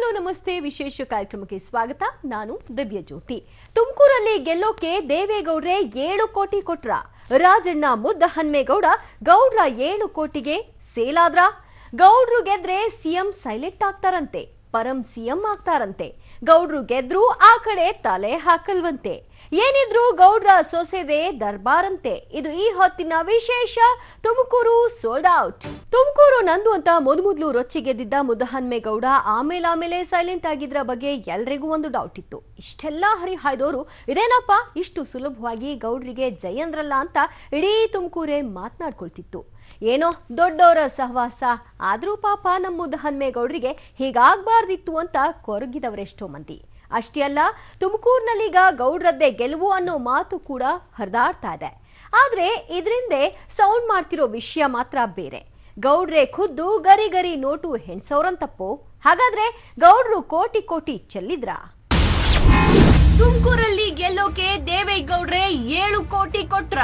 hello ನಮಸ್ತೆ ವಿಶೇಷ ಕಾರ್ಯಕ್ರಮಕ್ಕೆ ಸ್ವಾಗತ ನಾನು ದಿವ್ಯ ಜ್ಯೋತಿ ತುಮಕೂರಲ್ಲಿ ಗೆಲ್ಲೋಕೆ ದೇವೇಗೌಡ್ರೆ ಏಳು ಕೋಟಿ ಕೊಟ್ರ ರಾಜಣ್ಣ ಮುದ್ದ ಹನ್ಮೇಗೌಡ ಗೌಡ್ರ ಏಳು ಕೋಟಿಗೆ ಸೇಲಾದ್ರ ಗೌಡ್ರು ಗೆದ್ರೆ ಸಿಎಂ ಸೈಲೆಂಟ್ ಆಗ್ತಾರಂತೆ ಪರಂ ಸಿಎಂ ಆಗ್ತಾರಂತೆ ಗೌಡ್ರು ಗೆದ್ರು ಆ ಕಡೆ ತಲೆ ಹಾಕಲ್ವಂತೆ ಏನಿದ್ರು ಗೌಡ್ರ ಸೊಸೆದೆ ದರ್ಬಾರಂತೆ ಇದು ಈ ಹೊತ್ತಿನ ವಿಶೇಷ ತುಮಕೂರು ಸೋಲ್ಡ್ ಔಟ್ ತುಮಕೂರು ನಂದು ಅಂತ ಮೊದಮೊದಲು ರೊಚ್ಚಿಗೆದ್ದಿದ್ದ ಮುದ್ದಹನ್ಮೇಗೌಡ ಆಮೇಲೆ ಆಮೇಲೆ ಸೈಲೆಂಟ್ ಆಗಿದ್ರ ಬಗ್ಗೆ ಎಲ್ರಿಗೂ ಒಂದು ಡೌಟ್ ಇತ್ತು ಇಷ್ಟೆಲ್ಲ ಹರಿಹಾಯ್ದೋರು ಇದೇನಪ್ಪ ಇಷ್ಟು ಸುಲಭವಾಗಿ ಗೌಡ್ರಿಗೆ ಜೈ ಅಂದ್ರಲ್ಲ ಅಂತ ಇಡೀ ತುಮಕೂರೇ ಮಾತನಾಡ್ಕೊಳ್ತಿತ್ತು ಏನೋ ದೊಡ್ಡವರ ಸಹವಾಸ ಆದ್ರೂ ಪಾಪ ನಮ್ಮ ಮುದ್ದಹನ್ಮೇಗೌಡ್ರಿಗೆ ಹೀಗಾಗ್ಬಾರ್ದಿತ್ತು ಅಂತ ಕೊರಗಿದವರೆಷ್ಟೋ ಮಂದಿ ಅಷ್ಟೇ ಅಲ್ಲ ತುಮಕೂರಿನಲ್ಲೀಗ ಗೌಡ್ರದ್ದೇ ಗೆಲುವು ಅನ್ನೋ ಮಾತು ಕೂಡ ಹರಿದಾಡ್ತಾ ಇದೆ ಆದ್ರೆ ಇದರಿಂದೆ ಸೌಂಡ್ ಮಾಡ್ತಿರೋ ವಿಷಯ ಮಾತ್ರ ಬೇರೆ ಗೌಡ್ರೆ ಖುದ್ದು ಗರಿ ಗರಿ ನೋಟು ಹೆಣ್ಸವ್ರಂತಪ್ಪೋ ಹಾಗಾದ್ರೆ ಗೌಡ್ರು ಕೋಟಿ ಕೋಟಿ ಚೆಲ್ಲಿದ್ರಾ ತುಮಕೂರಲ್ಲಿ ಗೆಲ್ಲೋಕೆ ದೇವೇಗೌಡ್ರೆ ಏಳು ಕೋಟಿ ಕೊಟ್ರ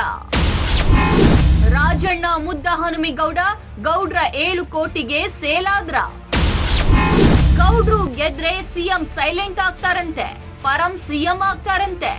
ರಾಜಣ್ಣ ಮುದ್ದ ಹನುಮೇಗೌಡ ಗೌಡ್ರ ಏಳು ಕೋಟಿಗೆ ಸೇಲಾದ್ರ ಗೌಡ್ರು ಗೆದ್ರೆ ಸಿಎಂ ಸೈಲೆಂಟ್ ಆಗ್ತಾರಂತೆ ಪರಂ ಸಿಎಂ ಆಗ್ತಾರಂತೆ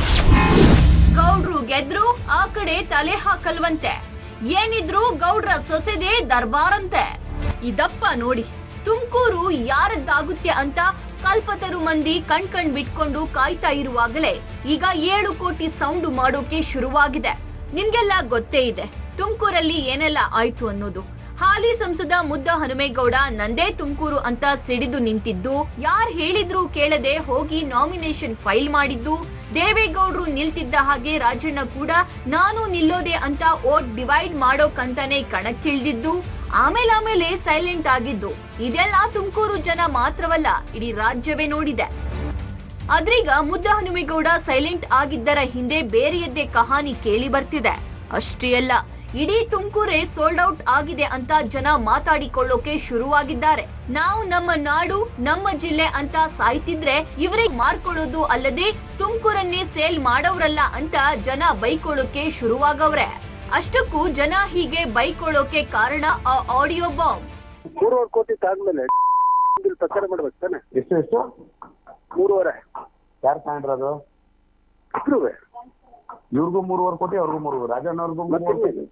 ಗೌಡ್ರು ಗೆದ್ರು ಆ ಕಡೆ ತಲೆ ಹಾಕಲ್ವಂತೆ ಏನಿದ್ರು ಗೌಡ್ರ ಸೊಸೆದೇ ದರ್ಬಾರಂತೆ ಇದಪ್ಪ ನೋಡಿ ತುಮಕೂರು ಯಾರದ್ದಾಗುತ್ತೆ ಅಂತ ಕಲ್ಪತರು ಮಂದಿ ಕಣ್ ಕಣ್ ಬಿಟ್ಕೊಂಡು ಕಾಯ್ತಾ ಇರುವಾಗಲೇ ಈಗ ಏಳು ಕೋಟಿ ಸೌಂಡು ಮಾಡೋಕೆ ಶುರುವಾಗಿದೆ ನಿಮ್ಗೆಲ್ಲ ಗೊತ್ತೇ ಇದೆ ತುಮಕೂರಲ್ಲಿ ಏನೆಲ್ಲ ಆಯ್ತು ಅನ್ನೋದು ಹಾಲಿ ಸಂಸದ ಮುದ್ದ ಹನುಮೇಗೌಡ ನಂದೇ ತುಮಕೂರು ಅಂತ ಸಿಡಿದು ನಿಂತಿದ್ದು ಯಾರ್ ಹೇಳಿದ್ರು ಕೇಳದೆ ಹೋಗಿ ನಾಮಿನೇಷನ್ ಫೈಲ್ ಮಾಡಿದ್ದು ದೇವೇಗೌಡ್ರು ನಿಲ್ತಿದ್ದ ಹಾಗೆ ರಾಜಣ್ಣ ಕೂಡ ನಾನು ನಿಲ್ಲೋದೆ ಅಂತ ಓಟ್ ಡಿವೈಡ್ ಮಾಡೋಕಂತಾನೆ ಕಣಕ್ಕಿಳ್ದಿದ್ದು ಆಮೇಲೆ ಆಮೇಲೆ ಸೈಲೆಂಟ್ ಆಗಿದ್ದು ಇದೆಲ್ಲ ತುಮಕೂರು ಜನ ಮಾತ್ರವಲ್ಲ ಇಡೀ ರಾಜ್ಯವೇ ನೋಡಿದೆ ಆದ್ರೀಗ ಮುದ್ದ ಹನುಮೇಗೌಡ ಸೈಲೆಂಟ್ ಆಗಿದ್ದರ ಹಿಂದೆ ಬೇರೆಯದ್ದೇ ಕಹಾನಿ ಕೇಳಿ ಬರ್ತಿದೆ ಅಷ್ಟೇ ಅಲ್ಲ ಇಡೀ ತುಮಕೂರೇ ಸೋಲ್ಡ್ ಔಟ್ ಆಗಿದೆ ಅಂತ ಜನ ಮಾತಾಡಿಕೊಳ್ಳೋಕೆ ಶುರುವಾಗಿದ್ದಾರೆ ನಾವು ನಮ್ಮ ನಾಡು ನಮ್ಮ ಜಿಲ್ಲೆ ಅಂತ ಸಾಯ್ತಿದ್ರೆ ಇವರಿಗೆ ಮಾರ್ಕೊಳ್ಳೋದು ಅಲ್ಲದೆ ತುಮಕೂರನ್ನೇ ಸೇಲ್ ಮಾಡೋರಲ್ಲ ಅಂತ ಜನ ಬೈಕೊಳ್ಳೋಕೆ ಶುರುವಾಗವ್ರೆ ಅಷ್ಟಕ್ಕೂ ಜನ ಹೀಗೆ ಬೈಕೊಳ್ಳೋಕೆ ಕಾರಣ ಆ ಆಡಿಯೋ ಬಾಂಬ್ ಮೂರುವರೆ ಕೋಟಿ ತಾದ್ಮೇಲೆ ಇಲ್ಲಿ ಪ್ರಚಾರ ಮಾಡ್ಬೇಕು ತಾನೆ ಎಷ್ಟು ಎಷ್ಟು ಮೂರುವರೆ ಯಾರು ತಗೊಂಡ್ರದು ಇಬ್ರುವೆ ಇವ್ರಿಗೂ ಮೂರುವರೆ ಕೋಟಿ ಅವ್ರಿಗೂ ಮೂರುವರೆ ರಾಜಣ್ಣ ಅವ್ರಿಗೂ ಮೂರುವರೆ ಕೋಟಿ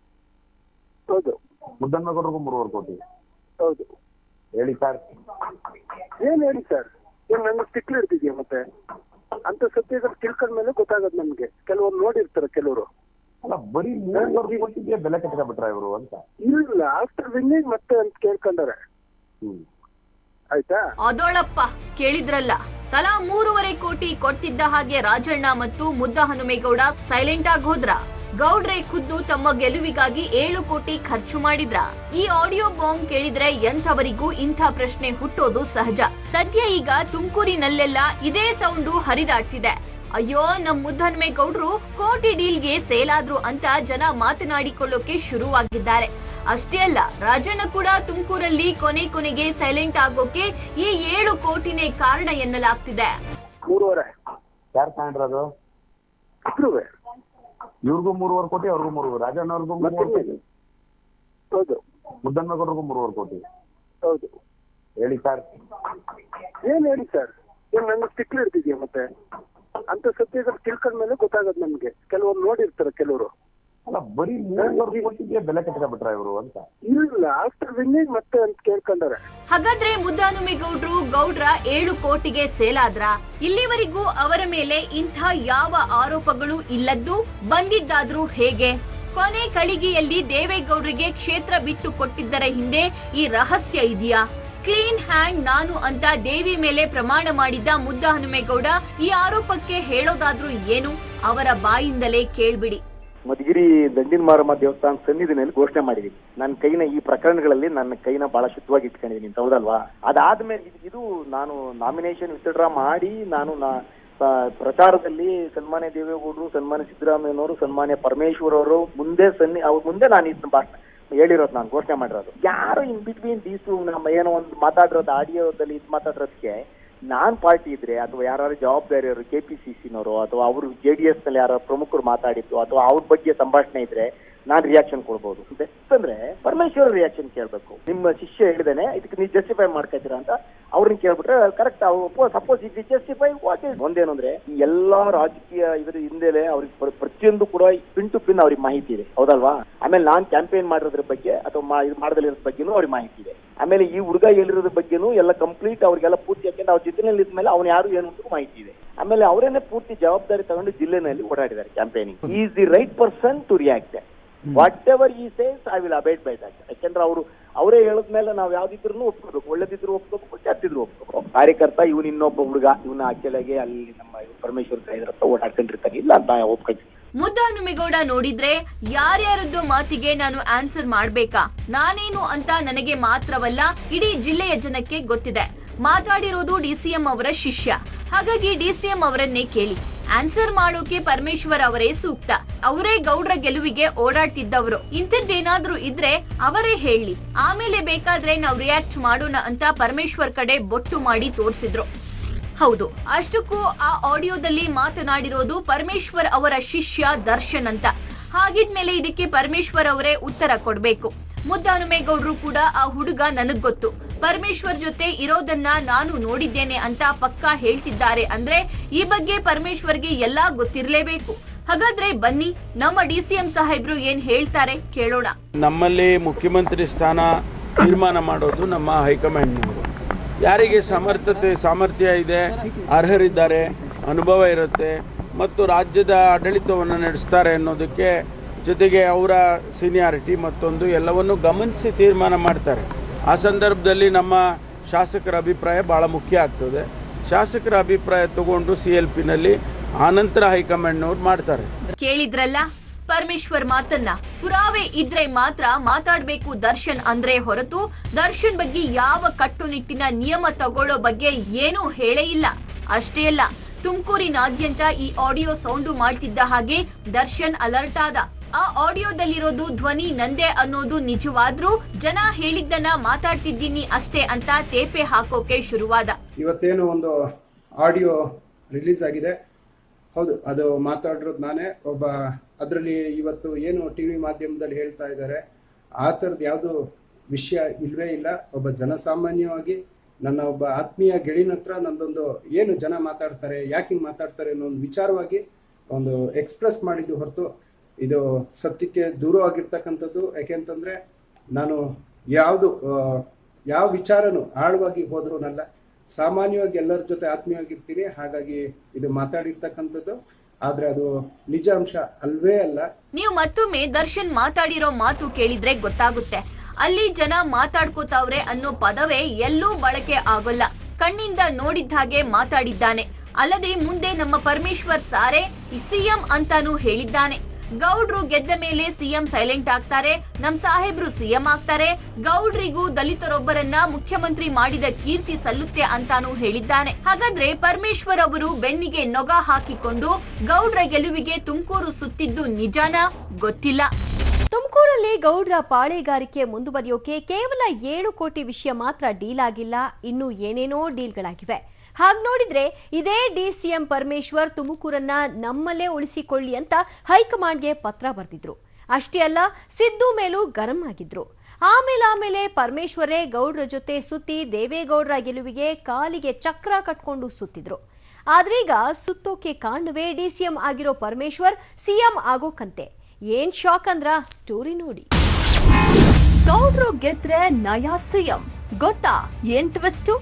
ಹೌದು ಮುದ್ದನ್ಮಗೌಡ್ರಿಗೂ ಮೂರುವರೆ ಕೋಟಿ ಹೌದು ಹೇಳಿ ಸರ್ ಏನ್ ಹೇಳಿ ಸರ್ ಏನ್ ನನ್ನ ಸ್ಟಿಕ್ಲ್ ಹಿಡ್ದಿದ್ಯಾ ಮತ್ತೆ ಅಂತ ಸತ್ಯಗಳು ತಿಳ್ಕೊಂಡ್ಮೇಲೆ ಗೊತ್ತಾಗದ್ ನಮ್ಗೆ ಕೆಲವೊಂದು ನೋಡಿರ್ತಾರೆ ಕೆಲವರು ಅಲ್ಲ ಬರೀ ಮೂರುವರೆ ಕೋಟಿಗೆ ಬೆಲೆ ಕಟ್ಕೊಂಡ್ಬಿಟ್ರ ಇವರು ಅಂತ ಇಲ್ಲ ಆಫ್ಟರ್ ವಿನ್ನಿಂಗ್ ಮತ್ತೆ ಅಂತ ಕೇಳ್ಕೊಂಡಾರೆ ಹ್ಮ್ ಆಯ್ತಾ ಅದೋಳಪ್ಪ ಕೇಳಿದ್ರಲ್ಲ ತಲಾ ಮೂರುವರೆ ಕೋಟಿ ಕೊಡ್ತಿದ್ದ ಹಾಗೆ ರಾಜಣ್ಣ ಮತ್ತು ಮುದ್ದ ಹನುಮೇಗೌಡ ಸೈಲೆಂಟ್ ಆಗಿ ಹೋದ್ರ ಗೌಡ್ರೆ ಖುದ್ದು ತಮ್ಮ ಗೆಲುವಿಗಾಗಿ ಏಳು ಕೋಟಿ ಖರ್ಚು ಮಾಡಿದ್ರ ಈ ಆಡಿಯೋ ಬಾಂಬ್ ಕೇಳಿದ್ರೆ ಎಂಥವರಿಗೂ ಇಂಥ ಪ್ರಶ್ನೆ ಹುಟ್ಟೋದು ಸಹಜ ಸದ್ಯ ಈಗ ತುಮಕೂರಿನಲ್ಲೆಲ್ಲ ಇದೇ ಸೌಂಡು ಹರಿದಾಡ್ತಿದೆ ಅಯ್ಯೋ ನಮ್ ಮುದ್ದಹನುಮೇಗೌಡ್ರು ಕೋಟಿ ಡೀಲ್ಗೆ ಸೇಲಾದ್ರು ಅಂತ ಜನ ಮಾತನಾಡಿಕೊಳ್ಳೋಕೆ ಶುರುವಾಗಿದ್ದಾರೆ ಅಷ್ಟೇ ಅಲ್ಲ ರಾಜಣ್ಣ ಕೂಡ ತುಮಕೂರಲ್ಲಿ ಕೊನೆ ಕೊನೆಗೆ ಸೈಲೆಂಟ್ ಆಗೋಕೆ ಈ ಏಳು ಕೋಟಿನೇ ಕಾರಣ ಎನ್ನಲಾಗ್ತಿದೆ ಮೂರುವರೆ ಯಾರು ತಗೊಂಡ್ರದು ಇಬ್ರುವೆ ಇವ್ರಿಗೂ ಮೂರುವರೆ ಕೋಟಿ ಅವ್ರಿಗೂ ಮೂರುವರೆ ರಾಜಣ್ಣ ಅವ್ರಿಗೂ ಮತ್ತೆ ಮೂರುವರೆ ಕೋಟಿ ಹೌದು ಮುದ್ದನ್ಮಗೌಡ್ರಿಗೂ ಮೂರುವರೆ ಕೋಟಿ ಹೌದು ಹೇಳಿ ಸರ್ ಏನ್ ಹೇಳಿ ಸರ್ ಏನ್ ನನ್ನ ಸ್ಟಿಕ್ಲ್ ಹಿಡ್ದಿದ್ಯಾ ಮತ್ತೆ ಅಂತ ಸತ್ಯಗಳು ತಿಳ್ಕೊಂಡ್ಮೇಲೆ ಗೊತ್ತಾಗದ್ ನಮ್ಗೆ ಕೆಲವೊಂದು ನೋಡಿರ್ತಾರೆ ಕೆಲವರು ಅಲ್ಲ ಬರೀ ಮೂರುವರೆ ಕೋಟಿಗೆ ಬೆಲೆ ಕಟ್ಕೊಂಡ್ಬಿಟ್ರ ಇವರು ಅಂತ ಇಲ್ಲ ಆಫ್ಟರ್ ವಿನ್ನಿಂಗ್ ಮತ್ತೆ ಅಂತ ಕೇಳ್ಕೊಂಡಾರೆ ಹಾಗಾದ್ರೆ ಮುದ್ದಾನುಮೇಗೌಡ್ರು ಗೌಡ್ರ ಏಳು ಕೋಟಿಗೆ ಸೇಲಾದ್ರ ಇಲ್ಲಿವರೆಗೂ ಅವರ ಮೇಲೆ ಇಂಥ ಯಾವ ಆರೋಪಗಳು ಇಲ್ಲದ್ದು ಬಂದಿದ್ದಾದ್ರೂ ಹೇಗೆ ಕೊನೆ ಕಳಿಗೆಯಲ್ಲಿ ದೇವೇಗೌಡರಿಗೆ ಕ್ಷೇತ್ರ ಬಿಟ್ಟು ಕೊಟ್ಟಿದ್ದರ ಹಿಂದೆ ಈ ರಹಸ್ಯ ಇದೆಯಾ ಕ್ಲೀನ್ ಹ್ಯಾಂಡ್ ನಾನು ಅಂತ ದೇವಿ ಮೇಲೆ ಪ್ರಮಾಣ ಮಾಡಿದ್ದ ಮುದ್ದ ಹನುಮೇಗೌಡ ಈ ಆರೋಪಕ್ಕೆ ಹೇಳೋದಾದ್ರೂ ಏನು ಅವರ ಬಾಯಿಂದಲೇ ಕೇಳ್ಬಿಡಿ ಮಧುಗಿರಿ ದಂಡಿನ ಮಾರಮ್ಮ ದೇವಸ್ಥಾನ ಸನ್ನಿಧಿನಲ್ಲಿ ಘೋಷಣೆ ಮಾಡಿದೀನಿ ನನ್ನ ಕೈನ ಈ ಪ್ರಕರಣಗಳಲ್ಲಿ ನನ್ನ ಕೈನ ಬಹಳ ಶುದ್ಧವಾಗಿ ಇಟ್ಕೊಂಡಿದ್ದೀನಿ ಅಂತ ಹೌದಲ್ವಾ ಅದಾದ್ಮೇಲೆ ಇದು- ಇದು ನಾನು ನಾಮಿನೇಷನ್ ವಿತ್ಡ್ರಾ ಮಾಡಿ ನಾನು ನಾ ಪ- ಪ್ರಚಾರದಲ್ಲಿ ಸನ್ಮಾನ್ಯ ದೇವೇಗೌಡರು ಸನ್ಮಾನ್ಯ ಸಿದ್ದರಾಮಯ್ಯನವರು ಸನ್ಮಾನ್ಯ ಪರಮೇಶ್ವರ್ ಅವರು ಮುಂದೆ ಸನ್ನಿ ಅವ್ರ ಮುಂದೆ ನಾನು ಇದನ್ನ ಭಾಷಣ ಹೇಳಿರೋದು ನಾನು ಘೋಷಣೆ ಮಾಡಿರೋದು ಯಾರು ಇನ್ ಬಿಟ್ವೀನ್ ದೀಸು ನಮ್ಮ ಏನೋ ಒಂದು ಮಾತಾಡಿರೋದು ಆಡಿಯೋದಲ್ಲಿ ಇದು ಮಾತಾಡಿರೋದಕ್ಕೆ ನಾನ್ ಪಾರ್ಟಿ ಇದ್ರೆ ಅಥವಾ ಯಾರು ಜವಾಬ್ದಾರಿಯವರು ಕೆ ಪಿ ಸಿ ಸಿನವರು ಅಥವಾ ಅವರು ಜೆ ಡಿ ಎಸ್ ನಲ್ಲಿ ಯಾರೋ ಪ್ರಮುಖರು ಮಾತಾಡಿದ್ದು ಅಥವಾ ಅವ್ರ ಬಗ್ಗೆ ಸಂಭಾಷಣೆ ಇದ್ರೆ ನಾನ್ ರಿಯಾಕ್ಷನ್ ಕೊಡ್ಬೋದು ಬೆಸ್ಟ್ ಅಂದ್ರೆ ಪರಮೇಶ್ವರ್ ರಿಯಾಕ್ಷನ್ ಕೇಳ್ಬೇಕು ನಿಮ್ಮ ಶಿಷ್ಯ ಹೇಳಿದಾನೆ ಇದಕ್ಕೆ ನೀವು ಜಸ್ಟಿಫೈ ಮಾಡ್ಕೊತೀರಾ ಅಂತ ಅವ್ರನ್ನ ಕೇಳ್ಬಿಟ್ರೆ ಕರೆಕ್ಟ್ ಸಪೋಸ್ ಇದು ಜಸ್ಟಿಫೈ ವಾಟ್ ಇಸ್ ಒಂದೇನು ಅಂದ್ರೆ ಈ ಎಲ್ಲಾ ರಾಜಕೀಯ ಇದ್ರ ಹಿಂದೆಲೆ ಅವ್ರಿಗೆ ಪ್ರ- ಪ್ರತಿಯೊಂದು ಕೂಡ ಪಿನ್ ಟು ಪಿನ್ ಅವ್ರಿಗೆ ಮಾಹಿತಿ ಇದೆ ಹೌದಲ್ವಾ ಆಮೇಲೆ ನಾನ್ ಕ್ಯಾಂಪೇನ್ ಮಾಡಿರೋದ್ರ ಬಗ್ಗೆ ಅಥವಾ ಮಾ- ಇದು ಮಾಡದಲ್ಲಿರೋದ್ರ ಬಗ್ಗೆನೂ ಅವ್ರಿಗೆ ಮಾಹಿತಿ ಇದೆ ಆಮೇಲೆ ಈ ಹುಡುಗ ಎಲ್ಲಿರೋದ್ರ ಬಗ್ಗೆನೂ ಎಲ್ಲ ಕಂಪ್ಲೀಟ್ ಅವ್ರಿಗೆಲ್ಲ ಪೂರ್ತಿ ಯಾಕೆಂದ್ರೆ ಅವ್ರ ಜೊತೆನಲ್ಲಿ ಇದ್ಮೇಲೆ ಅವ್ನು ಯಾರು ಏನು ಅಂತ ಮಾಹಿತಿ ಇದೆ ಆಮೇಲೆ ಅವರೇನೆ ಪೂರ್ತಿ ಜವಾಬ್ದಾರಿ ತಗೊಂಡು ಜಿಲ್ಲೆನಲ್ಲಿ ಓಡಾಡಿದ್ದಾರೆ campaigning is the right person to react whatever he says I will abide by that ಯಾಕೆಂದ್ರೆ ಅವರು ಅವರೇ ಹೇಳಿದ್ಮೇಲೆ ನಾವು ಯಾವ್ದಿದ್ರು ಒಪ್ಕೋಬೇಕು ಒಳ್ಳೇದಿದ್ರು ಒಪ್ಕೋಬೇಕು ಕೆಟ್ಟಿದ್ರು ಒಪ್ಕೋಬೇಕು ಕಾರ್ಯಕರ್ತ ಇವನ್ ಇನ್ನೊಬ್ಬ ಹುಡುಗ ಇವನ ಆಕ್ಚುಲಾಗಿ ಅಲ್ಲಿ ನಮ್ಮ ಇವ್ನು ಪರಮೇಶ್ವರ್ ಸಾಯಿದ್ರ ಹತ್ರ ಓಡಾಡ್ಕೊಂಡಿರ್ತಾನೆ ಇಲ್ಲ ಅಂತ ಒಪ್ಕೊಳ್ತೀನಿ ಮುದ್ದಾನುಮೇಗೌಡ ನೋಡಿದ್ರೆ ಯಾರ್ಯಾರದ್ದು ಮಾತಿಗೆ ನಾನು ಆನ್ಸರ್ ಮಾಡ್ಬೇಕಾ ನಾನೇನು ಅಂತ ನನಗೆ ಮಾತ್ರವಲ್ಲ ಇಡೀ ಜಿಲ್ಲೆಯ ಜನಕ್ಕೆ ಗೊತ್ತಿದೆ ಮಾತಾಡಿರೋದು ಡಿಸಿಎಂ ಅವರ ಶಿಷ್ಯ ಹಾಗಾಗಿ ಡಿಸಿಎಂ ಅವರನ್ನೇ ಕೇಳಿ ಆನ್ಸರ್ ಮಾಡೋಕೆ ಪರಮೇಶ್ವರ್ ಅವರೇ ಸೂಕ್ತ ಅವರೇ ಗೌಡ್ರ ಗೆಲುವಿಗೆ ಓಡಾಡ್ತಿದ್ದವರು ಇಂಥದ್ದೇನಾದ್ರೂ ಇದ್ರೆ ಅವರೇ ಹೇಳಿ ಆಮೇಲೆ ಬೇಕಾದ್ರೆ ನಾವು ರಿಯಾಕ್ಟ್ ಮಾಡೋಣ ಅಂತ ಪರಮೇಶ್ವರ್ ಕಡೆ ಬೊಟ್ಟು ಮಾಡಿ ತೋರಿಸಿದ್ರು ಹೌದು ಅಷ್ಟಕ್ಕೂ ಆ ಆಡಿಯೋದಲ್ಲಿ ಮಾತನಾಡಿರೋದು ಪರಮೇಶ್ವರ್ ಅವರ ಶಿಷ್ಯ ದರ್ಶನ್ ಅಂತ ಹಾಗಿದ್ಮೇಲೆ ಇದಕ್ಕೆ ಪರಮೇಶ್ವರ್ ಅವರೇ ಉತ್ತರ ಕೊಡ್ಬೇಕು ಮುದ್ದಾನುಮೇಗೌಡ್ರು ಕೂಡ ಆ ಹುಡುಗ ನನಗ್ ಗೊತ್ತು ಪರಮೇಶ್ವರ್ ಜೊತೆ ಇರೋದನ್ನ ನಾನು ನೋಡಿದ್ದೇನೆ ಅಂತ ಪಕ್ಕಾ ಹೇಳ್ತಿದ್ದಾರೆ ಅಂದ್ರೆ ಈ ಬಗ್ಗೆ ಪರಮೇಶ್ವರ್ಗೆ ಎಲ್ಲಾ ಗೊತ್ತಿರ್ಲೇಬೇಕು ಹಾಗಾದ್ರೆ ಬನ್ನಿ ನಮ್ಮ ಡಿಸಿಎಂ ಸಾಹೇಬ್ರು ಏನ್ ಹೇಳ್ತಾರೆ ಕೇಳೋಣ ನಮ್ಮಲ್ಲಿ ಮುಖ್ಯಮಂತ್ರಿ ಸ್ಥಾನ ತೀರ್ಮಾನ ಮಾಡೋದು ನಮ್ಮ ಹೈಕಮಾಂಡ್ನವರು ಯಾರಿಗೆ ಸಮರ್ಥತೆ ಸಾಮರ್ಥ್ಯ ಇದೆ ಅರ್ಹರಿದ್ದಾರೆ ಅನುಭವ ಇರುತ್ತೆ ಮತ್ತು ರಾಜ್ಯದ ಆಡಳಿತವನ್ನು ನಡೆಸ್ತಾರೆ ಅನ್ನೋದಕ್ಕೆ ಜೊತೆಗೆ ಅವರ ಸೀನಿಯಾರಿಟಿ ಮತ್ತೊಂದು ಎಲ್ಲವನ್ನು ಗಮನಿಸಿ ತೀರ್ಮಾನ ಮಾಡ್ತಾರೆ ಆ ಸಂದರ್ಭದಲ್ಲಿ ನಮ್ಮ ಶಾಸಕರ ಅಭಿಪ್ರಾಯ ಭಾಳ ಮುಖ್ಯ ಆಗ್ತದೆ ಶಾಸಕರ ಅಭಿಪ್ರಾಯ ತಗೊಂಡು ಸಿ ಎಲ್ ಪಿನಲ್ಲಿ ಆನಂತರ ಹೈಕಮಾಂಡ್ನವ್ರು ಮಾಡ್ತಾರೆ ಕೇಳಿದ್ರಲ್ಲ ಪರಮೇಶ್ವರ್ ಮಾತನ್ನ ಪುರಾವೆ ಇದ್ರೆ ಮಾತ್ರ ಮಾತಾಡ್ಬೇಕು ದರ್ಶನ್ ಅಂದ್ರೆ ಹೊರತು ದರ್ಶನ್ ಬಗ್ಗೆ ಯಾವ ಕಟ್ಟುನಿಟ್ಟಿನ ನಿಯಮ ತಗೊಳ್ಳೋ ಬಗ್ಗೆ ಏನೂ ಹೇಳೇ ಇಲ್ಲ ಅಷ್ಟೇ ಅಲ್ಲ ತುಮಕೂರಿನಾದ್ಯಂತ ಈ ಆಡಿಯೋ ಸೌಂಡು ಮಾಡ್ತಿದ್ದ ಹಾಗೆ ದರ್ಶನ್ ಅಲರ್ಟ್ ಆದ ಆ ಆಡಿಯೋದಲ್ಲಿರೋದು ಧ್ವನಿ ನಂದೇ ಅನ್ನೋದು ನಿಜವಾದ್ರೂ ಜನ ಹೇಳಿದ್ದನ್ನ ಮಾತಾಡ್ತಿದ್ದೀನಿ ಅಷ್ಟೇ ಅಂತ ತೇಪೆ ಹಾಕೋಕೆ ಶುರುವಾದ ಇವತ್ತೇನು ಒಂದು ಆಡಿಯೋ ರಿಲೀಸ್ ಆಗಿದೆ ಹೌದು ಅದು ಮಾತಾಡಿರೋದು ನಾನೇ ಒಬ್ಬ ಅದರಲ್ಲಿ ಇವತ್ತು ಏನು ಟಿ ವಿ ಮಾಧ್ಯಮದಲ್ಲಿ ಹೇಳ್ತಾ ಇದ್ದಾರೆ ಆ ಥರದ್ದು ಯಾವುದು ವಿಷಯ ಇಲ್ವೇ ಇಲ್ಲ ಒಬ್ಬ ಜನಸಾಮಾನ್ಯವಾಗಿ ನನ್ನ ಒಬ್ಬ ಆತ್ಮೀಯ ಗೆಳಿನ ಹತ್ರ ನಂದೊಂದು ಏನು ಜನ ಮಾತಾಡ್ತಾರೆ ಯಾಕೆ ಹಿಂಗೆ ಮಾತಾಡ್ತಾರೆ ಅನ್ನೋ ಒಂದು ವಿಚಾರವಾಗಿ ಒಂದು ಎಕ್ಸ್ಪ್ರೆಸ್ ಮಾಡಿದ್ದು ಹೊರತು ಇದು ಸತ್ಯಕ್ಕೆ ದೂರವಾಗಿರ್ತಕ್ಕಂಥದ್ದು ಯಾಕೆಂತಂದ್ರೆ ನಾನು ಯಾವುದು ಯಾವ ವಿಚಾರನು ಆಳವಾಗಿ ಹೋದ್ರುನಲ್ಲ ಸಾಮಾನ್ಯವಾಗಿ ಎಲ್ಲರ ಜೊತೆ ಆತ್ಮೀಯವಾಗಿರ್ತೀನಿ ಹಾಗಾಗಿ ಇದು ಮಾತಾಡಿರ್ತಕ್ಕಂಥದ್ದು ಆದ್ರೆ ಅದು ನಿಜ ಅಂಶ ಅಲ್ವೇ ಅಲ್ಲ ನೀವು ಮತ್ತೊಮ್ಮೆ ದರ್ಶನ್ ಮಾತಾಡಿರೋ ಮಾತು ಕೇಳಿದ್ರೆ ಗೊತ್ತಾಗುತ್ತೆ ಅಲ್ಲಿ ಜನ ಮಾತಾಡ್ಕೋತಾವ್ರೆ ಅನ್ನೋ ಪದವೇ ಎಲ್ಲೂ ಬಳಕೆ ಆಗೋಲ್ಲ ಕಣ್ಣಿಂದ ನೋಡಿದ್ದ ಹಾಗೆ ಮಾತಾಡಿದ್ದಾನೆ ಅಲ್ಲದೆ ಮುಂದೆ ನಮ್ಮ ಪರಮೇಶ್ವರ್ ಸಾರೆ ಸಿಎಂ ಅಂತಾನೂ ಹೇಳಿದ್ದಾನೆ ಗೌಡ್ರು ಗೆದ್ದ ಮೇಲೆ ಸಿಎಂ ಸೈಲೆಂಟ್ ಆಗ್ತಾರೆ ನಮ್ ಸಾಹೇಬ್ರು ಸಿಎಂ ಆಗ್ತಾರೆ ಗೌಡ್ರಿಗೂ ದಲಿತರೊಬ್ಬರನ್ನ ಮುಖ್ಯಮಂತ್ರಿ ಮಾಡಿದ ಕೀರ್ತಿ ಸಲ್ಲುತ್ತೆ ಅಂತಾನೂ ಹೇಳಿದ್ದಾನೆ ಹಾಗಾದ್ರೆ ಪರಮೇಶ್ವರ್ ಅವರು ಬೆನ್ನಿಗೆ ನೊಗ ಹಾಕಿಕೊಂಡು ಗೌಡ್ರ ಗೆಲುವಿಗೆ ತುಮಕೂರು ಸುತ್ತಿದ್ದು ನಿಜಾನ ಗೊತ್ತಿಲ್ಲ ತುಮಕೂರಲ್ಲಿ ಗೌಡ್ರ ಪಾಳೆಗಾರಿಕೆ ಮುಂದುವರಿಯೋಕೆ ಕೇವಲ ಏಳು ಕೋಟಿ ವಿಷಯ ಮಾತ್ರ ಡೀಲ್ ಆಗಿಲ್ಲ ಇನ್ನು ಏನೇನೋ ಡೀಲ್ಗಳಾಗಿವೆ ಹಾಗ್ ನೋಡಿದ್ರೆ ಇದೇ ಡಿಸಿಎಂ ಪರಮೇಶ್ವರ್ ತುಮಕೂರನ್ನ ನಮ್ಮಲ್ಲೇ ಉಳಿಸಿಕೊಳ್ಳಿ ಅಂತ ಹೈಕಮಾಂಡ್ಗೆ ಪತ್ರ ಬರೆದಿದ್ರು ಅಷ್ಟೇ ಅಲ್ಲ ಸಿದ್ದು ಮೇಲೂ ಗರಂ ಆಗಿದ್ರು ಆಮೇಲೆ ಆಮೇಲೆ ಪರಮೇಶ್ವರೇ ಗೌಡ್ರ ಜೊತೆ ಸುತ್ತಿ ದೇವೇಗೌಡರ ಗೆಲುವಿಗೆ ಕಾಲಿಗೆ ಚಕ್ರ ಕಟ್ಕೊಂಡು ಸುತ್ತಿದ್ರು ಆದ್ರೀಗ ಸುತ್ತೋಕೆ ಕಾರಣವೇ ಡಿಸಿಎಂ ಆಗಿರೋ ಪರಮೇಶ್ವರ್ ಸಿಎಂ ಆಗೋಕಂತೆ ಏನ್ ಶಾಕ್ ಅಂದ್ರ ಸ್ಟೋರಿ ನೋಡಿ ಗೌಡ್ರು ಗೆದ್ರೆ ನಯಾ ಸಿಎಂ ಗೊತ್ತಾ ಏನ್ ಟ್ವಿಸ್ಟು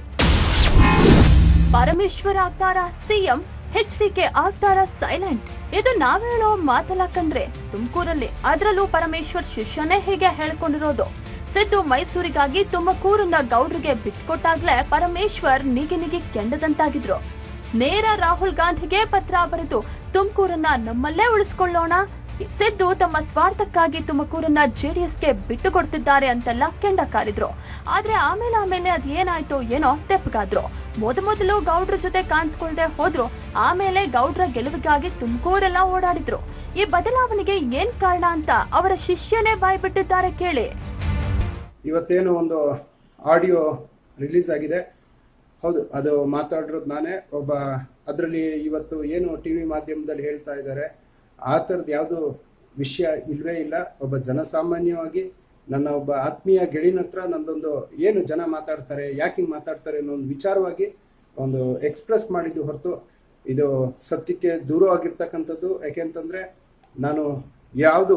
ಪರಮೇಶ್ವರ್ ಆಗ್ತಾರ ಸಿಎಂ ಎಚ್ ಡಿಕೆ ಆಗ್ತಾರ ಸೈಲೆಂಟ್ ಇದು ನಾವ್ ಹೇಳೋ ಮಾತಲ್ಲ ಕಂಡ್ರೆ ತುಮಕೂರಲ್ಲಿ ಅದ್ರಲ್ಲೂ ಪರಮೇಶ್ವರ್ ಶಿಷ್ಯನೇ ಹೀಗೆ ಹೇಳ್ಕೊಂಡಿರೋದು ಸಿದ್ದು ಮೈಸೂರಿಗಾಗಿ ತುಮಕೂರನ್ನ ಗೌಡ್ರಿಗೆ ಬಿಟ್ಕೊಟ್ಟಾಗ್ಲೇ ಪರಮೇಶ್ವರ್ ನಿಗಿ ನಿಗಿ ಕೆಂಡದಂತಾಗಿದ್ರು ನೇರ ರಾಹುಲ್ ಗಾಂಧಿಗೆ ಪತ್ರ ಬರೆದು ತುಮಕೂರನ್ನ ನಮ್ಮಲ್ಲೇ ಉಳಿಸ್ಕೊಳ್ಳೋಣ ಸಿದ್ದು ತಮ್ಮ ಸ್ವಾರ್ಥಕ್ಕಾಗಿ ತುಮಕೂರನ್ನ ಜೆಡಿಎಸ್ಗೆ ಬಿಟ್ಟು ಕೊಡ್ತಿದ್ದಾರೆ ಅಂತೆಲ್ಲ ಕೆಂಡ ಕಾರಿದ್ರು ಆದ್ರೆ ಆಮೇಲೆ ಆಮೇಲೆ ಅದ್ ಏನಾಯ್ತು ಏನೋ ತೆಪ್ಪಗಾದ್ರು ಮೊದ ಮೊದಲು ಗೌಡ್ರ ಜೊತೆ ಕಾಣಿಸ್ಕೊಳ್ದೆ ಹೋದ್ರು ಆಮೇಲೆ ಗೌಡ್ರ ಗೆಲುವಿಗಾಗಿ ತುಮಕೂರೆಲ್ಲ ಓಡಾಡಿದ್ರು ಈ ಬದಲಾವಣೆಗೆ ಏನ್ ಕಾರಣ ಅಂತ ಅವರ ಶಿಷ್ಯನೇ ಬಾಯ್ ಬಿಟ್ಟಿದ್ದಾರೆ ಕೇಳಿ ಇವತ್ತೇನು ಒಂದು ಆಡಿಯೋ ರಿಲೀಸ್ ಆಗಿದೆ ಹೌದು ಅದು ಮಾತಾಡಿರೋದು ನಾನೇ ಒಬ್ಬ ಅದರಲ್ಲಿ ಇವತ್ತು ಏನು ಟಿ ವಿ ಮಾಧ್ಯಮದಲ್ಲಿ ಹೇಳ್ತಾ ಇದ್ದಾರೆ ಆ ಥರದ್ದು ಯಾವುದು ವಿಷಯ ಇಲ್ವೇ ಇಲ್ಲ ಒಬ್ಬ ಜನಸಾಮಾನ್ಯವಾಗಿ ನನ್ನ ಒಬ್ಬ ಆತ್ಮೀಯ ಗೆಳಿನ ಹತ್ರ ನಂದೊಂದು ಏನು ಜನ ಮಾತಾಡ್ತಾರೆ ಯಾಕೆ ಹಿಂಗೆ ಮಾತಾಡ್ತಾರೆ ಅನ್ನೋ ಒಂದು ವಿಚಾರವಾಗಿ ಒಂದು ಎಕ್ಸ್ಪ್ರೆಸ್ ಮಾಡಿದ್ದು ಹೊರತು ಇದು ಸತ್ಯಕ್ಕೆ ದೂರ ಆಗಿರ್ತಕ್ಕಂಥದ್ದು ಯಾಕೆಂತಂದ್ರೆ ನಾನು ಯಾವುದು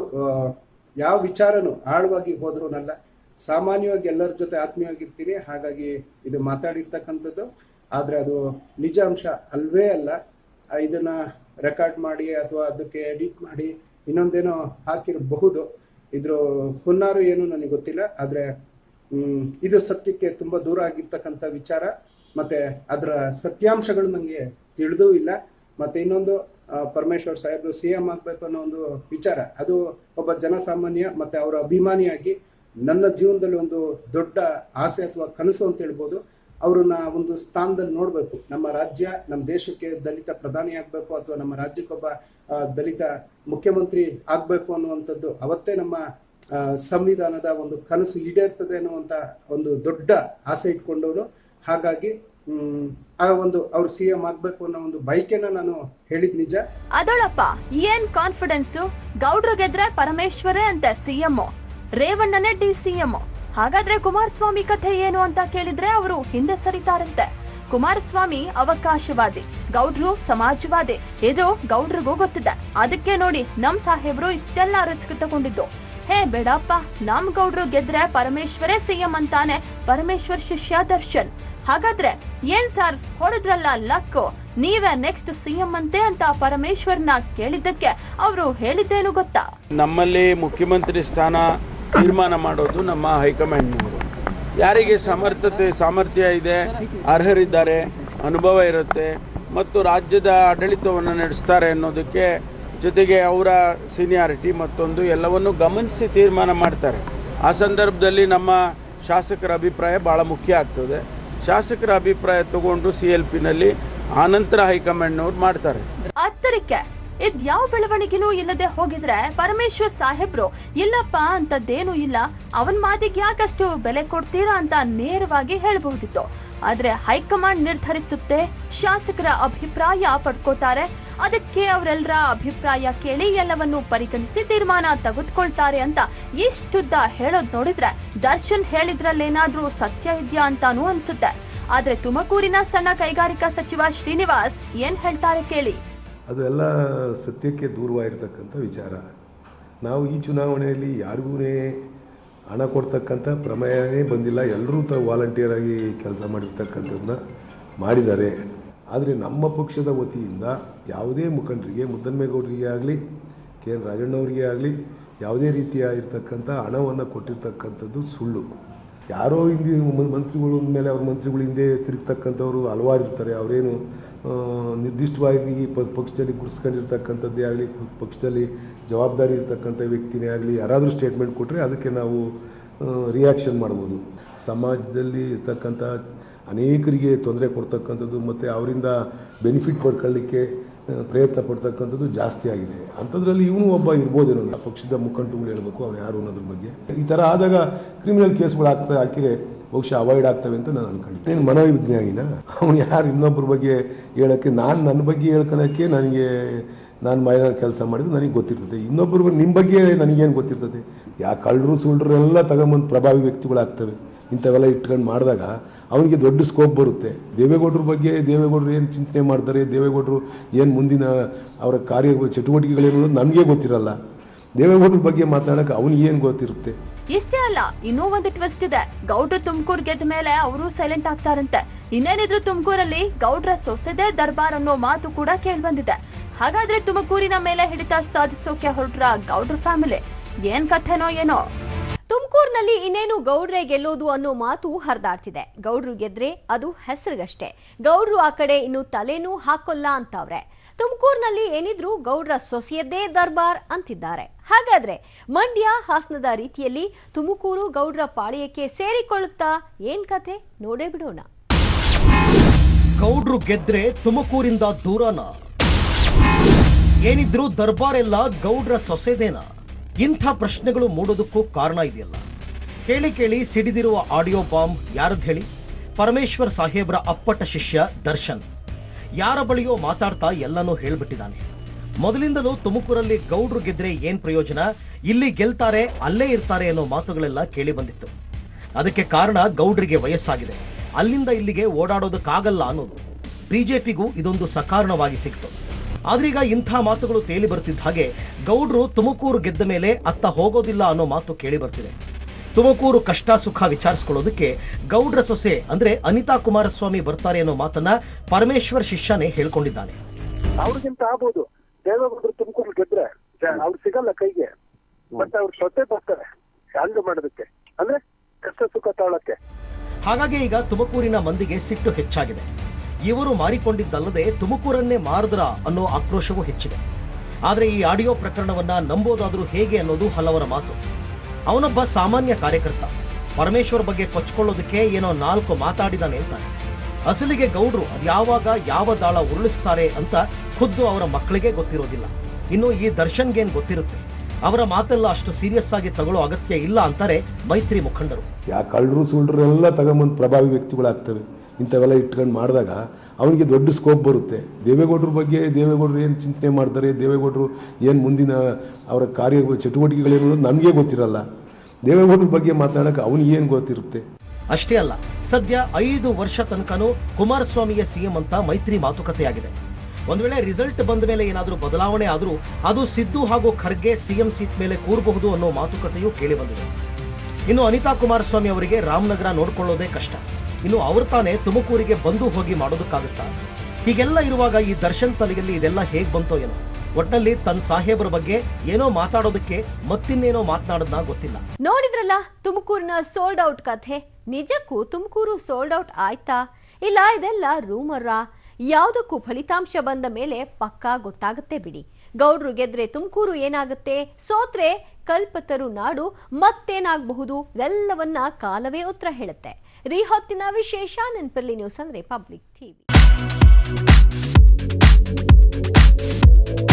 ಯಾವ ವಿಚಾರನು ಆಳವಾಗಿ ಹೋದ್ರುನಲ್ಲ ಸಾಮಾನ್ಯವಾಗಿ ಎಲ್ಲರ ಜೊತೆ ಆತ್ಮೀಯವಾಗಿರ್ತೀನಿ ಹಾಗಾಗಿ ಇದು ಮಾತಾಡಿರ್ತಕ್ಕಂಥದ್ದು ಆದರೆ ಅದು ನಿಜ ಅಂಶ ಅಲ್ವೇ ಅಲ್ಲ ಆ, ಇದನ್ನ ರೆಕಾರ್ಡ್ ಮಾಡಿ ಅಥವಾ ಅದಕ್ಕೆ ಎಡಿಟ್ ಮಾಡಿ ಇನ್ನೊಂದೇನೋ ಹಾಕಿರಬಹುದು ಇದ್ರ ಹುನ್ನಾರು ಏನು ನನಗೆ ಗೊತ್ತಿಲ್ಲ ಆದರೆ ಹ್ಮ್, ಇದು ಸತ್ಯಕ್ಕೆ ತುಂಬಾ ದೂರ ಆಗಿರ್ತಕ್ಕಂಥ ವಿಚಾರ ಮತ್ತೆ ಅದರ ಸತ್ಯಾಂಶಗಳು ನನಗೆ ತಿಳಿದೂ ಇಲ್ಲ ಮತ್ತೆ ಇನ್ನೊಂದು ಆ, ಪರಮೇಶ್ವರ್ ಸಾಹೇಬ್ರು ಸಿ ಎಂ ಆಗ್ಬೇಕು ಅನ್ನೋ ಒಂದು ವಿಚಾರ ಅದು ಒಬ್ಬ ಜನಸಾಮಾನ್ಯ ಮತ್ತೆ ಅವರ ಅಭಿಮಾನಿಯಾಗಿ ನನ್ನ ಜೀವನದಲ್ಲಿ ಒಂದು ದೊಡ್ಡ ಆಸೆ ಅಥವಾ ಕನಸು ಅಂತ ಹೇಳ್ಬೋದು ಅವ್ರನ್ನ ಒಂದು ಸ್ಥಾನದಲ್ಲಿ ನೋಡ್ಬೇಕು ನಮ್ಮ ರಾಜ್ಯ ನಮ್ಮ ದೇಶಕ್ಕೆ ದಲಿತ ಪ್ರಧಾನಿ ಆಗ್ಬೇಕು ಅಥವಾ ನಮ್ಮ ರಾಜ್ಯಕ್ಕೊಬ್ಬ ಆ, ದಲಿತ ಮುಖ್ಯಮಂತ್ರಿ ಆಗ್ಬೇಕು ಅನ್ನುವಂಥದ್ದು ಅವತ್ತೇ ನಮ್ಮ ಆ, ಸಂವಿಧಾನದ ಒಂದು ಕನಸು ಈಡೇರ್ತದೆ ಅನ್ನುವಂತ ಒಂದು ದೊಡ್ಡ ಆಸೆ ಇಟ್ಕೊಂಡವನು ಹಾಗಾಗಿ ಹ್ಮ್ ಆ ಒಂದು ಅವ್ರು ಸಿ ಎಂ ಆಗ್ಬೇಕು ಅನ್ನೋ ಒಂದು ಬೈಕೆನ ನಾನು ಹೇಳಿದ್ ನಿಜ ಅದೊಳಪ್ಪ ಏನ್ ಕಾನ್ಫಿಡೆನ್ಸ್ ಗೌಡ್ರು ಗೆದ್ರೆ ಪರಮೇಶ್ವರೇ ಅಂತೆ ಸಿಎಂ ರೇವಣ್ಣನೇ ಡಿ ಸಿಎಂ ಹಾಗಾದ್ರೆ ಕುಮಾರಸ್ವಾಮಿ ಕಥೆ ಏನು ಅಂತ ಕೇಳಿದ್ರೆ ಅವರು ಹಿಂದೆ ಸರಿತಾರಂತೆ ಕುಮಾರಸ್ವಾಮಿ ಅವಕಾಶವಾದಿ ಗೌಡ್ರು ಸಮಾಜವಾದಿ ಇದು ಗೌಡ್ರಿಗೂ ಗೊತ್ತಿದೆ ಅದಕ್ಕೆ ನೋಡಿ ನಮ್ ಸಾಹೇಬ್ರು ಇಷ್ಟೆಲ್ಲ ರಿಸ್ಕ್ ತಗೊಂಡಿದ್ದು ಹೇ ಬೇಡಪ್ಪ ನಮ್ ಗೌಡ್ರು ಗೆದ್ರೆ ಪರಮೇಶ್ವರೇ ಸಿಎಂ ಅಂತಾನೆ ಪರಮೇಶ್ವರ್ ಶಿಷ್ಯ ದರ್ಶನ್ ಹಾಗಾದ್ರೆ ಏನ್ ಸರ್ ಹೊಡೆದ್ರಲ್ಲ ಲಕ್ ನೀವೇ ನೆಕ್ಸ್ಟ್ ಸಿಎಂ ಅಂತೆ ಅಂತ ಪರಮೇಶ್ವರ್ನ ಕೇಳಿದ್ದಕ್ಕೆ ಅವರು ಹೇಳಿದ್ದೇನು ಗೊತ್ತಾ ನಮ್ಮಲ್ಲಿ ಮುಖ್ಯಮಂತ್ರಿ ಸ್ಥಾನ ತೀರ್ಮಾನ ಮಾಡೋದು ನಮ್ಮ ಹೈಕಮಾಂಡ್ನವರು ಯಾರಿಗೆ ಸಮರ್ಥತೆ ಸಾಮರ್ಥ್ಯ ಇದೆ ಅರ್ಹರಿದ್ದಾರೆ ಅನುಭವ ಇರುತ್ತೆ ಮತ್ತು ರಾಜ್ಯದ ಆಡಳಿತವನ್ನು ನಡೆಸ್ತಾರೆ ಅನ್ನೋದಕ್ಕೆ ಜೊತೆಗೆ ಅವರ ಸೀನಿಯಾರಿಟಿ ಮತ್ತೊಂದು ಎಲ್ಲವನ್ನು ಗಮನಿಸಿ ತೀರ್ಮಾನ ಮಾಡ್ತಾರೆ ಆ ಸಂದರ್ಭದಲ್ಲಿ ನಮ್ಮ ಶಾಸಕರ ಅಭಿಪ್ರಾಯ ಭಾಳ ಮುಖ್ಯ ಆಗ್ತದೆ ಶಾಸಕರ ಅಭಿಪ್ರಾಯ ತಗೊಂಡು ಸಿ ಎಲ್ ಪಿನಲ್ಲಿ ಆನಂತರ ಹೈಕಮಾಂಡ್ನವ್ರು ಮಾಡ್ತಾರೆ ಅತ್ತರಿಕೆ ಇದ್ ಯಾವ ಬೆಳವಣಿಗೆನೂ ಇಲ್ಲದೆ ಹೋಗಿದ್ರೆ ಪರಮೇಶ್ವರ್ ಸಾಹೇಬ್ರು ಇಲ್ಲಪ್ಪ ಅಂತದ್ದೇನೂ ಇಲ್ಲ ಅವನ್ ಮಾತಿಗೆ ಯಾಕಷ್ಟು ಬೆಲೆ ಕೊಡ್ತೀರಾ ಅಂತ ನೇರವಾಗಿ ಹೇಳಬಹುದಿತ್ತು ಆದ್ರೆ ಹೈಕಮಾಂಡ್ ನಿರ್ಧರಿಸುತ್ತೆ ಶಾಸಕರ ಅಭಿಪ್ರಾಯ ಪಡ್ಕೋತಾರೆ ಅದಕ್ಕೆ ಅವರೆಲ್ಲರ ಅಭಿಪ್ರಾಯ ಕೇಳಿ ಎಲ್ಲವನ್ನು ಪರಿಗಣಿಸಿ ತೀರ್ಮಾನ ತೆಗೆದುಕೊಳ್ತಾರೆ ಅಂತ ಇಷ್ಟುದ್ದ ಹೇಳೋದ್ ನೋಡಿದ್ರೆ ದರ್ಶನ್ ಹೇಳಿದ್ರಲ್ಲೇನಾದ್ರೂ ಸತ್ಯ ಇದ್ಯಾ ಅಂತಾನೂ ಅನ್ಸುತ್ತೆ ಆದ್ರೆ ತುಮಕೂರಿನ ಸಣ್ಣ ಕೈಗಾರಿಕಾ ಸಚಿವ ಶ್ರೀನಿವಾಸ್ ಏನ್ ಹೇಳ್ತಾರೆ ಕೇಳಿ ಅದೆಲ್ಲ ಸತ್ಯಕ್ಕೆ ದೂರವಾಗಿರ್ತಕ್ಕಂಥ ವಿಚಾರ ನಾವು ಈ ಚುನಾವಣೆಯಲ್ಲಿ ಯಾರಿಗೂ ಹಣ ಕೊಡ್ತಕ್ಕಂಥ ಪ್ರಮೇಯನೇ ಬಂದಿಲ್ಲ ಎಲ್ಲರೂ ತ ವಾಲಂಟಿಯರ್ ಆಗಿ ಕೆಲಸ ಮಾಡಿರ್ತಕ್ಕಂಥದ್ದನ್ನ ಮಾಡಿದ್ದಾರೆ ಆದರೆ ನಮ್ಮ ಪಕ್ಷದ ವತಿಯಿಂದ ಯಾವುದೇ ಮುಖಂಡರಿಗೆ ಮುದ್ದನ್ಮೇಗೌಡರಿಗೆ ಆಗಲಿ ಕೆ ಎನ್ ರಾಜಣ್ಣವರಿಗೆ ಆಗಲಿ ಯಾವುದೇ ರೀತಿಯ ಇರ್ತಕ್ಕಂಥ ಹಣವನ್ನು ಕೊಟ್ಟಿರ್ತಕ್ಕಂಥದ್ದು ಸುಳ್ಳು ಯಾರೋ ಹಿಂದೆ ಮ- ಮಂತ್ರಿಗಳ ಮೇಲೆ ಅವ್ರ ಮಂತ್ರಿಗಳು ಹಿಂದೆ ತಿರುಗ್ತಕ್ಕಂಥವ್ರು ಹಲವಾರು ಇರ್ತಾರೆ ಅವರೇನು ಆ, ನಿರ್ದಿಷ್ಟವಾಗಿ ಪ ಪಕ್ಷದಲ್ಲಿ ಗುರುಸ್ಕೊಂಡಿರ್ತಕ್ಕಂಥದ್ದೇ ಆಗಲಿ ಪಕ್ಷದಲ್ಲಿ ಜವಾಬ್ದಾರಿ ಇರ್ತಕ್ಕಂಥ ವ್ಯಕ್ತಿನೇ ಆಗಲಿ ಯಾರಾದರೂ ಸ್ಟೇಟ್ಮೆಂಟ್ ಕೊಟ್ಟರೆ ಅದಕ್ಕೆ ನಾವು ರಿಯಾಕ್ಷನ್ ಮಾಡ್ಬೋದು ಸಮಾಜದಲ್ಲಿ ಇರ್ತಕ್ಕಂಥ ಅನೇಕರಿಗೆ ತೊಂದರೆ ಕೊಡ್ತಕ್ಕಂಥದ್ದು ಮತ್ತು ಅವರಿಂದ ಬೆನಿಫಿಟ್ ಪಡ್ಕೊಳ್ಳಿಕ್ಕೆ ಆ, ಪ್ರಯತ್ನ ಪಡ್ತಕ್ಕಂಥದ್ದು ಜಾಸ್ತಿ ಆಗಿದೆ ಅಂಥದ್ರಲ್ಲಿ ಇವನು ಒಬ್ಬ ಇರ್ಬೋದೇನೋ ಆ ಪಕ್ಷದ ಮುಖಂಡರುಗಳು ಹೇಳಬೇಕು ಅವ್ನು ಯಾರು ಅನ್ನೋದ್ರ ಬಗ್ಗೆ ಈ ಥರ ಆದಾಗ ಕ್ರಿಮಿನಲ್ ಕೇಸ್ಗಳು ಆಗ್ತಾ ಹಾಕಿದ್ರೆ ಬಹುಶಃ ಅವಾಯ್ಡ್ ಆಗ್ತವೆ ಅಂತ ನಾನು ಅನ್ಕೊಂಡಿದ್ದೆ ನೀನು ಮನೋವಿಜ್ಞಾನಿನ ಅವನು ಯಾರು ಇನ್ನೊಬ್ಬರ ಬಗ್ಗೆ ಹೇಳೋಕ್ಕೆ ನಾನು ನನ್ನ ಬಗ್ಗೆ ಹೇಳ್ಕೊಳಕ್ಕೆ ನನಗೆ ನಾನು ಮೈದಾನ ಕೆಲಸ ಮಾಡಿದ್ದು ನನಗೆ ಗೊತ್ತಿರ್ತದೆ ಇನ್ನೊಬ್ಬರು ನಿಮ್ಮ ಬಗ್ಗೆ ನನಗೇನು ಗೊತ್ತಿರ್ತದೆ ಯಾ ಕಳ್ಳರು ಸುಳ್ಳರು ಎಲ್ಲ ತಗೊಂಬಂದು ಪ್ರಭಾವಿ ವ್ಯಕ್ತಿಗಳಾಗ್ತವೆ ಇಂಥವೆಲ್ಲ ಇಟ್ಕೊಂಡು ಮಾಡಿದಾಗ ಅವನಿಗೆ ದೊಡ್ಡ ಸ್ಕೋಪ್ ಬರುತ್ತೆ ದೇವೇಗೌಡರ ಬಗ್ಗೆ ದೇವೇಗೌಡರು ಏನು ಚಿಂತನೆ ಮಾಡ್ತಾರೆ ದೇವೇಗೌಡರು ಏನು ಮುಂದಿನ ಅವರ ಕಾರ್ಯ ಚಟುವಟಿಕೆಗಳೇನು ಅನ್ನೋದು ನನಗೇ ಗೊತ್ತಿರಲ್ಲ ದೇವೇಗೌಡರ ಬಗ್ಗೆ ಮಾತಾಡೋಕೆ ಅವನಿಗೆ ಏನು ಗೊತ್ತಿರುತ್ತೆ ಇಷ್ಟೇ ಅಲ್ಲ ಇನ್ನೂ ಒಂದು ಟ್ವಿಸ್ಟ್ ಇದೆ ಗೌಡ್ರು ತುಮಕೂರ್ ಗೆದ್ದ ಮೇಲೆ ಅವರು ಸೈಲೆಂಟ್ ಆಗ್ತಾರಂತೆ ಇನ್ನೇನಿದ್ರು ತುಮಕೂರಲ್ಲಿ ಗೌಡ್ರ ಸೊಸೆದೇ ದರ್ಬಾರ್ ಅನ್ನೋ ಮಾತು ಕೂಡ ಕೇಳ್ಬಂದಿದೆ ಹಾಗಾದ್ರೆ ತುಮಕೂರಿನ ಮೇಲೆ ಹಿಡಿತ ಸಾಧಿಸೋಕೆ ಹೊರಟ್ರ ಗೌಡ್ರ ಫ್ಯಾಮಿಲಿ ಏನ್ ಕಥೆನೋ ಏನೋ ತುಮಕೂರಿನಲ್ಲಿ ಇನ್ನೇನು ಗೌಡ್ರೆ ಗೆಲ್ಲೋದು ಅನ್ನೋ ಮಾತು ಹರಿದಾಡ್ತಿದೆ ಗೌಡ್ರು ಗೆದ್ರೆ ಅದು ಹೆಸರಿಗಷ್ಟೇ ಗೌಡ್ರು ಆ ಕಡೆ ಇನ್ನು ತಲೆನೂ ಹಾಕೊಲ್ಲ ಅಂತವ್ರೆ ತುಮಕೂರಿನಲ್ಲಿ ಏನಿದ್ರು ಗೌಡ್ರ ಸೊಸೆಯದ್ದೇ ದರ್ಬಾರ್ ಅಂತಿದ್ದಾರೆ ಹಾಗಾದ್ರೆ ಮಂಡ್ಯ ಹಾಸನದ ರೀತಿಯಲ್ಲಿ ತುಮಕೂರು ಗೌಡ್ರ ಪಾಳ್ಯಕ್ಕೆ ಸೇರಿಕೊಳ್ಳುತ್ತಾ ಏನ್ ಕಥೆ ನೋಡೇ ಬಿಡೋಣ ಗೌಡ್ರು ಗೆದ್ರೆ ತುಮಕೂರಿಂದ ದೂರನ ಏನಿದ್ರು ದರ್ಬಾರೆಲ್ಲ ಗೌಡ್ರ ಸೊಸೆದೇನ ಇಂಥ ಪ್ರಶ್ನೆಗಳು ಮೂಡೋದಕ್ಕೂ ಕಾರಣ ಇದೆಯಲ್ಲ ಕೇಳಿ ಕೇಳಿ ಸಿಡಿದಿರುವ ಆಡಿಯೋ ಬಾಂಬ್ ಯಾರದ್ ಹೇಳಿ ಪರಮೇಶ್ವರ್ ಸಾಹೇಬ್ರ ಅಪ್ಪಟ ಶಿಷ್ಯ ದರ್ಶನ್ ಯಾರ ಬಳಿಯೋ ಮಾತಾಡ್ತಾ ಎಲ್ಲನೂ ಹೇಳ್ಬಿಟ್ಟಿದ್ದಾನೆ ಮೊದಲಿಂದಲೂ ತುಮಕೂರಲ್ಲಿ ಗೌಡ್ರು ಗೆದ್ರೆ ಏನ್ ಪ್ರಯೋಜನ ಇಲ್ಲಿ ಗೆಲ್ತಾರೆ ಅಲ್ಲೇ ಇರ್ತಾರೆ ಅನ್ನೋ ಮಾತುಗಳೆಲ್ಲ ಕೇಳಿ ಬಂದಿತ್ತು ಅದಕ್ಕೆ ಕಾರಣ ಗೌಡ್ರಿಗೆ ವಯಸ್ಸಾಗಿದೆ ಅಲ್ಲಿಂದ ಇಲ್ಲಿಗೆ ಓಡಾಡೋದಕ್ಕಾಗಲ್ಲ ಅನ್ನೋದು ಬಿಜೆಪಿಗೂ ಇದೊಂದು ಸಕಾರಣವಾಗಿ ಸಿಕ್ತು ಆದ್ರೀಗ ಇಂಥ ಮಾತುಗಳು ತೇಲಿ ಬರ್ತಿದ್ದ ಹಾಗೆ ಗೌಡ್ರು ತುಮಕೂರು ಗೆದ್ದ ಮೇಲೆ ಅತ್ತ ಹೋಗೋದಿಲ್ಲ ಅನ್ನೋ ಮಾತು ಕೇಳಿ ಬರ್ತಿದೆ ತುಮಕೂರು ಕಷ್ಟ ಸುಖ ವಿಚಾರಿಸ್ಕೊಳ್ಳೋದಕ್ಕೆ ಗೌಡ್ರ ಸೊಸೆ ಅಂದ್ರೆ ಅನಿತಾ ಕುಮಾರಸ್ವಾಮಿ ಬರ್ತಾರೆ ಅನ್ನೋ ಮಾತನ್ನ ಪರಮೇಶ್ವರ್ ಶಿಷ್ಯನೇ ಹೇಳ್ಕೊಂಡಿದ್ದಾನೆ ಅವ್ರಿಗಿಂತ ಆಗ್ಬೋದು ದೇವೇಗೌಡರು ತುಮಕೂರು ಗೆದ್ರೆ ಅವ್ರು ಸಿಗಲ್ಲ ಕೈಗೆ ಬಟ್ ಅವ್ರ ಸೊತ್ತೆ ಬರ್ತಾರೆ ಹ್ಯಾಂಡಲ್ ಮಾಡೋದಕ್ಕೆ ಅಂದ್ರೆ ಕಷ್ಟ ಸುಖ ತಾಳಕ್ಕೆ ಹಾಗಾಗಿ ಈಗ ತುಮಕೂರಿನ ಮಂದಿಗೆ ಸಿಟ್ಟು ಹೆಚ್ಚಾಗಿದೆ ಇವರು ಮಾರಿಕೊಂಡಿದ್ದಲ್ಲದೆ ತುಮಕೂರನ್ನೇ ಮಾರಿದ್ರ ಅನ್ನೋ ಆಕ್ರೋಶವೂ ಹೆಚ್ಚಿದೆ ಆದರೆ ಈ ಆಡಿಯೋ ಪ್ರಕರಣವನ್ನ ನಂಬೋದಾದ್ರೂ ಹೇಗೆ ಅನ್ನೋದು ಹಲವರ ಮಾತು ಅವನೊಬ್ಬ ಸಾಮಾನ್ಯ ಕಾರ್ಯಕರ್ತ ಪರಮೇಶ್ವರ್ ಬಗ್ಗೆ ಕೊಚ್ಕೊಳ್ಳೋದಕ್ಕೆ ಏನೋ ನಾಲ್ಕು ಮಾತಾಡಿದಾನೆ ಅಂತಾರೆ ಅಸಲಿಗೆ ಗೌಡ್ರು ಅದ್ಯಾವಾಗ ಯಾವ ದಾಳ ಉರುಳಿಸ್ತಾರೆ ಅಂತ ಖುದ್ದು ಅವರ ಮಕ್ಕಳಿಗೆ ಗೊತ್ತಿರೋದಿಲ್ಲ ಇನ್ನು ಈ ದರ್ಶನ್ಗೇನ್ ಗೊತ್ತಿರುತ್ತೆ ಅವರ ಮಾತೆಲ್ಲ ಅಷ್ಟು ಸೀರಿಯಸ್ ಆಗಿ ತಗೊಳ್ಳೋ ಅಗತ್ಯ ಇಲ್ಲ ಅಂತಾರೆ ಮೈತ್ರಿ ಮುಖಂಡರು ಯಾ ಕಳ್ಳರು ಸುಳ್ಳರು ಎಲ್ಲ ತಗೊಂಬಂದು ಪ್ರಭಾವಿ ವ್ಯಕ್ತಿಗಳಾಗ್ತವೆ ಇಂಥವೆಲ್ಲ ಇಟ್ಕೊಂಡು ಮಾಡಿದಾಗ ಅವನಿಗೆ ದೊಡ್ಡ ಸ್ಕೋಪ್ ಬರುತ್ತೆ ದೇವೇಗೌಡರ ಬಗ್ಗೆ ದೇವೇಗೌಡರು ಏನು ಚಿಂತನೆ ಮಾಡ್ತಾರೆ ದೇವೇಗೌಡರು ಏನು ಮುಂದಿನ ಅವರ ಕಾರ್ಯ ಚಟುವಟಿಕೆಗಳೇನು ಅನ್ನೋದು ನಮಗೆ ಗೊತ್ತಿರಲ್ಲ ದೇವೇಗೌಡರ ಬಗ್ಗೆ ಮಾತಾಡೋಕೆ ಅವನಿಗೆ ಏನು ಗೊತ್ತಿರುತ್ತೆ ಅಷ್ಟೇ ಅಲ್ಲ ಸದ್ಯ ಐದು ವರ್ಷ ತನಕನೂ ಕುಮಾರಸ್ವಾಮಿಯ ಸಿಎಂ ಅಂತ ಮೈತ್ರಿ ಮಾತುಕತೆಯಾಗಿದೆ ಒಂದ್ ವೇಳೆ ರಿಸಲ್ಟ್ ಬಂದ ಮೇಲೆ ಏನಾದರೂ ಬದಲಾವಣೆ ಆದರೂ ಅದು ಸಿದ್ದು ಹಾಗೂ ಖರ್ಗೆ ಸಿಎಂ ಸೀಟ್ ಮೇಲೆ ಕೂರಬಹುದು ಅನ್ನೋ ಮಾತುಕತೆಯೂ ಕೇಳಿ ಬಂದಿದೆ ಇನ್ನು ಅನಿತಾ ಕುಮಾರಸ್ವಾಮಿ ಅವರಿಗೆ ರಾಮನಗರ ನೋಡ್ಕೊಳ್ಳೋದೇ ಕಷ್ಟ ಇನ್ನು ಅವ್ರು ತಾನೇ ತುಮಕೂರಿಗೆ ಬಂದು ಹೋಗಿ ಮಾಡೋದಕ್ಕಾಗುತ್ತಾ ಹೀಗೆಲ್ಲ ಇರುವಾಗ ಈ ದರ್ಶನ್ ತಲೆಯಲ್ಲಿ ಇದೆಲ್ಲ ಹೇಗ್ ಬಂತೋ ಏನೋ ಒಟ್ನಲ್ಲಿ ತನ್ನ ಸಾಹೇಬರ ಬಗ್ಗೆ ಏನೋ ಮಾತಾಡೋದಕ್ಕೆ ಮತ್ತಿನ್ನೇನೋ ಮಾತನಾಡೋದನ್ನ ಗೊತ್ತಿಲ್ಲ ನೋಡಿದ್ರಲ್ಲ ತುಮಕೂರಿನ ಸೋಲ್ಡ್ ಔಟ್ ಕಥೆ ನಿಜಕ್ಕೂ ತುಮಕೂರು ಸೋಲ್ಡ್ ಔಟ್ ಆಯ್ತಾ ಇಲ್ಲ ಇದೆಲ್ಲ ರೂಮರ್ರಾ ಯಾವುದಕ್ಕೂ ಫಲಿತಾಂಶ ಬಂದ ಮೇಲೆ ಪಕ್ಕಾ ಗೊತ್ತಾಗುತ್ತೆ ಬಿಡಿ ಗೌಡ್ರು ಗೆದ್ರೆ ತುಮಕೂರು ಏನಾಗುತ್ತೆ ಸೋತ್ರೆ ಕಲ್ಪತರು ನಾಡು ಮತ್ತೇನಾಗಬಹುದು ಇದೆಲ್ಲವನ್ನ ಕಾಲವೇ ಉತ್ತರ ಹೇಳುತ್ತೆ ಈ ಹೊತ್ತಿನ ವಿಶೇಷ ನೆನಪಿರ್ಲಿ ನ್ಯೂಸ್ ಅಂದ್ರೆ ಪಬ್ಲಿಕ್ ಟಿವಿ